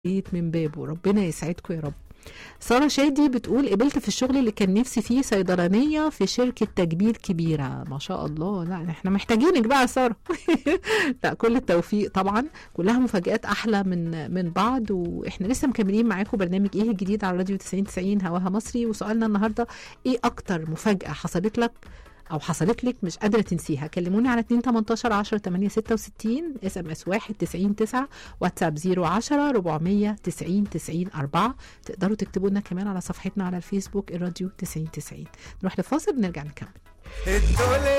بيت من بابه ربنا يسعدكم يا رب سارة شادي بتقول قبلت في الشغل اللي كان نفسي فيه صيدلانية في شركة تجميل كبيرة ما شاء الله لا احنا محتاجينك بقى يا سارة لا كل التوفيق طبعا كلها مفاجآت أحلى من من بعض واحنا لسه مكملين معاكم برنامج ايه الجديد على راديو 90 90 هواها مصري وسؤالنا النهاردة ايه أكتر مفاجأة حصلت لك او حصلت لك مش قادره تنسيها كلموني على 2 18 10 8 66 اس ام اس 1 90 9 واتساب 010 490 90 4 تقدروا تكتبوا لنا كمان على صفحتنا على الفيسبوك الراديو 90 90 نروح لفاصل ونرجع نكمل الدنيا